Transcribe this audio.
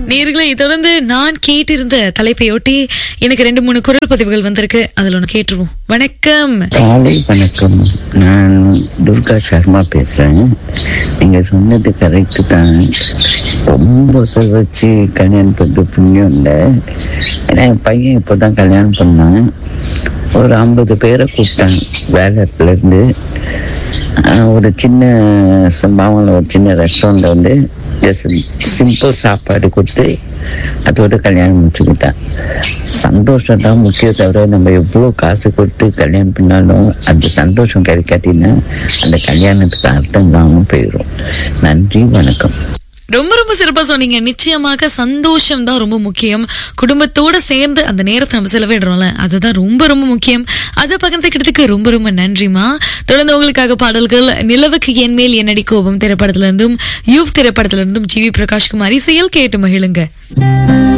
நேர்களை தொடர்ந்து நான் கேட்டிருந்த தலைப்பையொட்டி எனக்கு ரெண்டு மூணு குரல் பதிவுகள் வந்திருக்கு அதுல ஒண்ணு கேட்டுருவோம் வணக்கம் காலை வணக்கம் நான் துர்கா சர்மா பேசுறேன் நீங்க சொன்னது கரெக்டு தான் ரொம்ப வச்சு கல்யாணம் பண்ண புண்ணியம் இல்லை ஏன்னா என் பையன் இப்போதான் கல்யாணம் பண்ணான் ஒரு ஐம்பது பேரை கூப்பிட்டான் வேலத்துல இருந்து ஆஹ் ஒரு சின்ன சம்பாவனில் ஒரு சின்ன ரெஸ்டாரண்ட்ல வந்து சிம்பிள் சாப்பாடு கொடுத்து அதோட கல்யாணம் முடிச்சுக்கிட்டான் சந்தோஷம் தான் முக்கியம் தவிர நம்ம எவ்வளோ காசு கொடுத்து கல்யாணம் பண்ணாலும் அந்த சந்தோஷம் கிடைக்காட்டினா அந்த கல்யாணத்துக்கு அர்த்தம் இல்லாமல் போயிடும் நன்றி வணக்கம் ரொம்ப ரொம்ப சிறப்பா சொன்னீங்க நிச்சயமாக சந்தோஷம் தான் ரொம்ப முக்கியம் குடும்பத்தோட சேர்ந்து அந்த நேரத்தை நம்ம செலவிடுறோம்ல அதுதான் ரொம்ப ரொம்ப முக்கியம் அதை பகிர்ந்துக்கிட்டதுக்கு ரொம்ப ரொம்ப நன்றிமா தொடர்ந்து உங்களுக்காக பாடல்கள் நிலவுக்கு என் மேல் என்னடி கோபம் திரைப்படத்துல இருந்தும் யூத் திரைப்படத்துல இருந்தும் ஜி வி பிரகாஷ்குமாரி செயல் கேட்டு மகிழுங்க